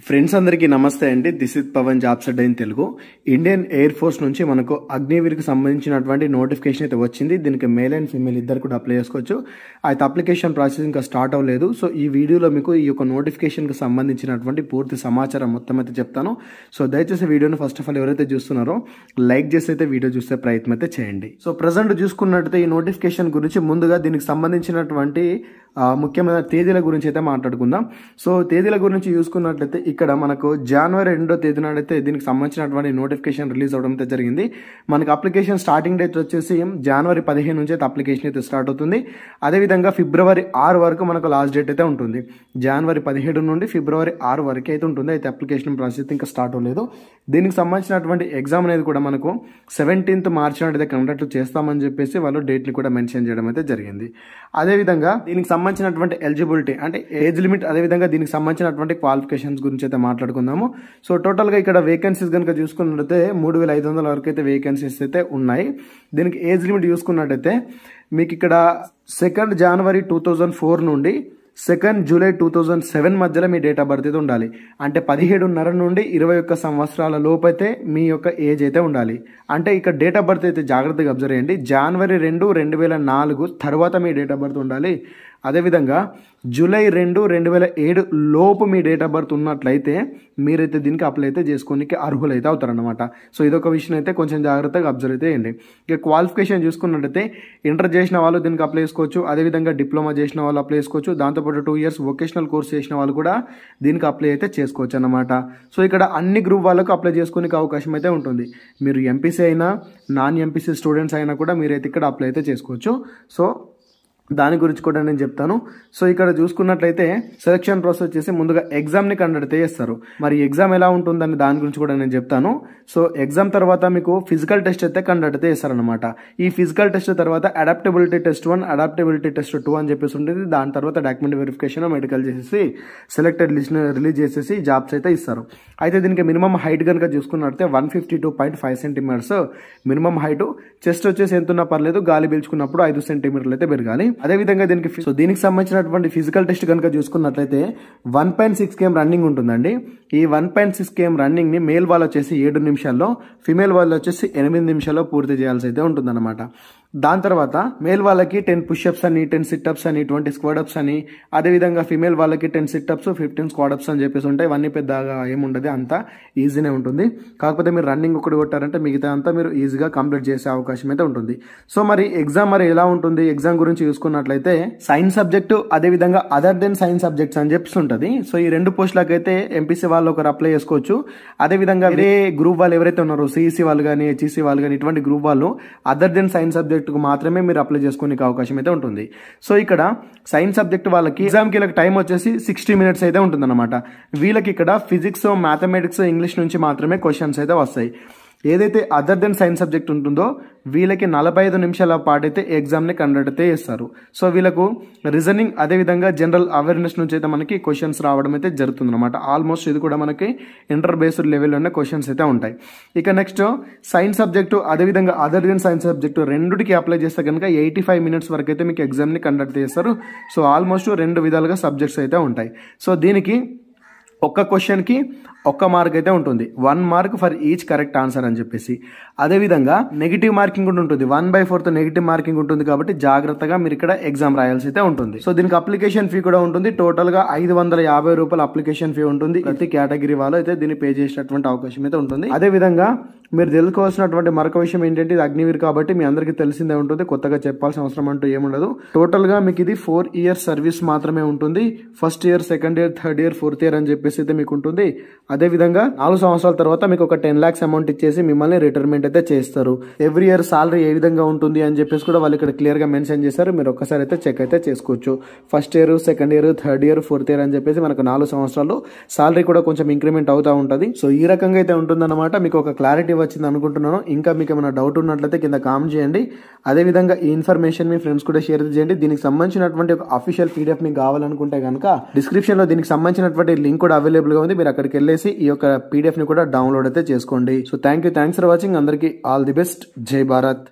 friends అందరికీ నమస్తే అండి this is Pavan jobs Adda in Telugu Indian Air Force నుంచి మనకు అగ్నివీర్కి సంబంధించినటువంటి నోటిఫికేషన్ అయితే వచ్చింది దీనికి మేల్ అండ్ ఫీమేల్ ఇద్దరు కూడా అప్లై చేసుకోవచ్చు అయితే అప్లికేషన్ ప్రాసెస్ ఇంకా స్టార్ట్ అవ్వలేదు సో ఈ వీడియోలో మీకు ఈ యొక్క నోటిఫికేషన్కి సంబంధించినటువంటి పూర్తి సమాచారం మొత్తం అయితే చెప్తాను సో దయచేసి వీడియోని ఫస్ట్ ఆఫ్ ఆల్ ఎవరైతే చూస్తున్నారో లైక్ చేసి అయితే వీడియో చూసే ప్రయత్నం అయితే చేయండి సో ప్రజెంట్ చూసుకున్నట్టయితే ఈ నోటిఫికేషన్ గురించి ముందుగా దీనికి సంబంధించినటువంటి ఆ, ముఖ్యమైన తేదీల గురించి అయితే మాట్లాడుకుందాం సో తేదీల గురించి చూసుకున్నట్లయితే ఇక్కడ మనకు జనవరి రెండో తేదీ నాడైతే దీనికి సంబంధించినటువంటి నోటిఫికేషన్ రిలీజ్ అవడం అయితే జరిగింది మనకు అప్లికేషన్ స్టార్టింగ్ డేట్ వచ్చేసి జనవరి పదిహేను నుంచి అయితే అప్లికేషన్ అయితే స్టార్ట్ అవుతుంది అదేవిధంగా ఫిబ్రవరి ఆరు వరకు మనకు లాస్ట్ డేట్ అయితే ఉంటుంది జనవరి పదిహేడు నుండి ఫిబ్రవరి ఆరు వరకు అయితే ఉంటుంది అయితే అప్లికేషన్ ప్రాసెస్ అయితే ఇంకా స్టార్ట్ అవ్వలేదు దీనికి సంబంధించినటువంటి ఎగ్జామ్ అనేది కూడా మనకు సెవెంటీన్త్ మార్చి నాడు అయితే కండక్ట్ చేస్తామని చెప్పేసి వాళ్ళు డేట్ని కూడా మెన్షన్ చేయడం అయితే జరిగింది అదేవిధంగా దీనికి సంబంధించినటువంటి ఎలిజిబిలిటీ అంటే ఏజ్ లిమిట్ అదేవిధంగా దీనికి సంబంధించినటువంటి క్వాలిఫికేషన్స్ గురించి అయితే మాట్లాడుకుందాము సో టోటల్గా ఇక్కడ వేకెన్సీస్ కనుక చూసుకున్నట్లయితే మూడు వేల ఐదు వందల వరకు అయితే వేకెన్సీస్ అయితే ఉన్నాయి దీనికి ఏజ్ లిమిట్ చూసుకున్నట్టయితే మీకు ఇక్కడ second January two thousand four నుండి second July two thousand seven మధ్యలో మీ డేట్ ఆఫ్ బర్త్ అయితే ఉండాలి అంటే పదిహేడున్నర నుండి ఇరవై ఒక్క సంవత్సరాల లోపైతే మీ యొక్క ఏజ్ అయితే ఉండాలి అంటే ఇక్కడ డేట్ ఆఫ్ బర్త్ అయితే జాగ్రత్తగా అబ్జర్వ్ చేయండి జనవరి రెండు రెండు వేల నాలుగు తర్వాత మీ డేట్ ఆఫ్ బర్త్ ఉండాలి అదేవిధంగా జూలై రెండు రెండు వేల ఏడు లోపు మీ డేట్ ఆఫ్ బర్త్ ఉన్నట్లయితే మీరైతే దీనికి అప్లై అయితే చేసుకోనికి అర్హులైతే అవుతారనమాట సో ఇదొక విషయం అయితే కొంచెం జాగ్రత్తగా అబ్జర్వ్ అయితే చేయండి ఇక క్వాలిఫికేషన్ చూసుకున్నట్టయితే ఇంటర్ చేసిన వాళ్ళు దీనికి అప్లై చేసుకోవచ్చు అదేవిధంగా డిప్లొమా చేసిన వాళ్ళు అప్లై చేసుకోవచ్చు దాంతోపాటు టూ ఇయర్స్ వొకేషనల్ కోర్స్ చేసిన వాళ్ళు కూడా దీనికి అప్లై అయితే చేసుకోవచ్చు అనమాట సో ఇక్కడ అన్ని గ్రూప్ వాళ్ళకు అప్లై చేసుకోనికి అవకాశం అయితే ఉంటుంది మీరు ఎంపీసీ అయినా నాన్ ఎంపీసీ స్టూడెంట్స్ అయినా కూడా మీరైతే ఇక్కడ అప్లై అయితే చేసుకోవచ్చు సో దాని గురించి కూడా నేను చెప్తాను సో ఇక్కడ చూసుకున్నట్లయితే సెలక్షన్ ప్రాసెస్ వచ్చేసి ముందుగా ఎగ్జామ్ని కండక్ట్ చేస్తారు మరి ఎగ్జామ్ ఎలా ఉంటుందని దాని గురించి కూడా నేను చెప్తాను సో ఎగ్జామ్ తర్వాత మీకు ఫిజికల్ టెస్ట్ అయితే కండక్ట్ చేస్తారనమాట ఈ ఫిజికల్ టెస్ట్ తర్వాత adaptability test one adaptability test two అని చెప్పేసి ఉంటుంది దాని తర్వాత డాక్యుమెంట్ వెరిఫికేషన్ మెడికల్ చేసేసి సెలెక్టెడ్ లిస్ట్ రిలీజ్ చేసేసి జాబ్స్ అయితే ఇస్తారు అయితే దీనికి మినిమం హైట్ కనుక చూసుకున్నట్లయితే one fifty two point five centimetres minimum height chest వచ్చేసి ఎంత ఉన్నా పర్లేదు గాలి పీల్చుకున్నప్పుడు ఐదు సెంటీమీటర్లు అయితే పెరగాలి అదేవిధంగా దీనికి ఫి- సో దీనికి సంబంధించినటువంటి ఫిజికల్ టెస్ట్ కనుక చూసుకున్నట్లయితే one point six km running ఉంటుందండి ఈ one point six km running ని మేల్ వాళ్ళు వచ్చేసి ఏడు నిమిషాల్లో ఫిమేల్ వాళ్ళు వచ్చేసి ఎనిమిది నిమిషాల్లో పూర్తి చేయాల్సి అయితే ఉంటుందన్నమాట దాని తర్వాత మేల్ వాళ్ళకి టెన్ పుష్అప్స్ అని టెన్ సిట్అప్స్ అని ట్వంటీ స్క్వాడప్స్ అని అదేవిధంగా ఫిమేల్ వాళ్ళకి టెన్ సిట్అప్స్ ఫిఫ్టీన్ స్క్వాడప్స్ అని చెప్పేసి ఉంటాయి ఇవన్నీ పెద్దగా ఏముండదు అంతా ఈజీనే ఉంటుంది కాకపోతే మీరు రన్నింగ్ ఒకటి కొట్టారంటే మిగతా అంతా మీరు ఈజీగా కంప్లీట్ చేసే అవకాశం అయితే ఉంటుంది సో మరి ఎగ్జామ్ మరి ఎలా ఉంటుంది ఎగ్జామ్ గురించి చూసుకున్నట్లయితే సైన్స్ సబ్జెక్టు అదేవిధంగా అదర్ దెన్ సైన్స్ సబ్జెక్ట్స్ అని చెప్పేసి ఉంటుంది సో ఈ రెండు పోస్టులకు అయితే ఎంపీసీ వాళ్ళు ఒకరు అప్లై చేసుకోవచ్చు అదేవిధంగా వేరే గ్రూప్ వాళ్ళు ఎవరైతే ఉన్నారో సిఈసీ వాళ్ళు కానీ హెచ్ఈసీ వాళ్ళు కానీ ఇటువంటి గ్రూప్ వాళ్ళు అదర్ దెన్ సైన్స్ సబ్జెక్టుకు మాత్రమే మీరు అప్లై చేసుకోనికి అవకాశం అయితే ఉంటుంది సో ఇక్కడ సైన్స్ సబ్జెక్ట్ వాళ్ళకి ఎగ్జామ్కి వీళ్ళకి టైం వచ్చేసి సిక్స్టీ మినిట్స్ అయితే ఉంటుందన్నమాట వీళ్ళకి ఇక్కడ ఫిజిక్స్ మ్యాథమెటిక్స్ ఇంగ్లీష్ నుంచి మాత్రమే క్వశ్చన్స్ అయితే వస్తాయి ఏదైతే అదర్ దెన్ సైన్స్ సబ్జెక్ట్ ఉంటుందో వీళ్ళకి నలభై ఐదు నిమిషాల పాటు అయితే ఎగ్జామ్ని కండక్ట్ అయితే చేస్తారు సో వీళ్ళకు రీజనింగ్ అదేవిధంగా జనరల్ అవేర్నెస్ నుంచి అయితే మనకి క్వశ్చన్స్ రావడం అయితే జరుగుతుంది అనమాట ఆల్మోస్ట్ ఇది కూడా మనకి ఇంటర్ బేస్డ్ లెవెల్లోనే క్వశ్చన్స్ అయితే ఉంటాయి ఇక నెక్స్ట్ సైన్స్ సబ్జెక్టు అదేవిధంగా అదర్ దెన్ సైన్స్ సబ్జెక్టు రెండుకి అప్లై చేస్తే కనుక ఎయిటీ ఫైవ్ మినిట్స్ వరకు అయితే మీకు ఎగ్జామ్ని కండక్ట్ చేస్తారు సో ఆల్మోస్ట్ రెండు విధాలుగా సబ్జెక్ట్స్ అయితే ఉంటాయి సో దీనికి ఒక్క క్వశ్చన్కి ఒక్క మార్క్ అయితే ఉంటుంది one mark for each correct answer అని చెప్పేసి అదేవిధంగా నెగిటివ్ మార్కింగ్ కూడా ఉంటుంది one by fourth negative marking ఉంటుంది కాబట్టి జాగ్రత్తగా మీరు ఇక్కడ ఎగ్జామ్ రాయాల్సి అయితే ఉంటుంది సో దీనికి అప్లికేషన్ ఫీ కూడా ఉంటుంది టోటల్ గా ఐదు వందల యాభై రూపాయల అప్లికేషన్ ఫీ ఉంటుంది ప్రతి కేటగిరీ వాళ్ళు అయితే దీన్ని పే చేసేటటువంటి అవకాశం అయితే ఉంటుంది అదే విధంగా మీరు తెలుసుకోవాల్సినటువంటి మరొక విషయం ఏంటంటే ఇది అగ్నివీర్ కాబట్టి మీ అందరికీ తెలిసిందే ఉంటుంది కొత్తగా చెప్పాల్సిన అవసరం అంటూ ఏముండదు టోటల్ గా మీకు ఇది ఫోర్ ఇయర్స్ సర్వీస్ మాత్రమే ఉంటుంది first year second year third year fourth year అని చెప్పేసి అయితే మీకు ఉంటుంది అదే విధంగా నాలుగు సంవత్సరాల తర్వాత మీకు ఒక టెన్ లాక్స్ అమౌంట్ ఇచ్చేసి మిమ్మల్ని రిటైర్మెంట్ అయితే చేస్తారు ఎవ్రీ ఇయర్ సాలరీ ఏ విధంగా ఉంటుంది అని చెప్పేసి కూడా వాళ్ళు ఇక్కడ క్లియర్ గా మెన్షన్ చేశారు మీరు ఒక్కసారి అయితే చెక్ అయితే చేసుకోవచ్చు first year second year third year fourth year అని చెప్పేసి మనకు నాలుగు సంవత్సరాలు సాలరీ కూడా కొంచెం ఇంక్రిమెంట్ అవుతా ఉంటుంది సో ఈ రకంగా అయితే ఉంటుందన్నమాట మీకు ఒక క్లారిటీ వచ్చింది అనుకుంటున్నాను ఇంకా మీకు ఏమైనా డౌట్ ఉన్నట్లయితే కింద కామెంట్ చేయండి అదేవిధంగా ఈ ఇన్ఫర్మేషన్ మీ ఫ్రెండ్స్ కూడా షేర్ చేయండి దీనికి సంబంధించినటువంటి ఒక అఫీషియల్ పీడిఎఫ్ మీకు కావాలనుకుంటే కనుక డిస్క్రిప్షన్ లో దీనికి సంబంధించినటువంటి లింక్ కూడా అవైలబుల్ గా ఉంది మీరు అక్కడికి వెళ్ళేసి ఈ యొక్క పీడిఎఫ్ ని కూడా డౌన్లోడ్ అయితే చేసుకోండి so thank you thanks for watching అందరికీ all the best Jai Bharat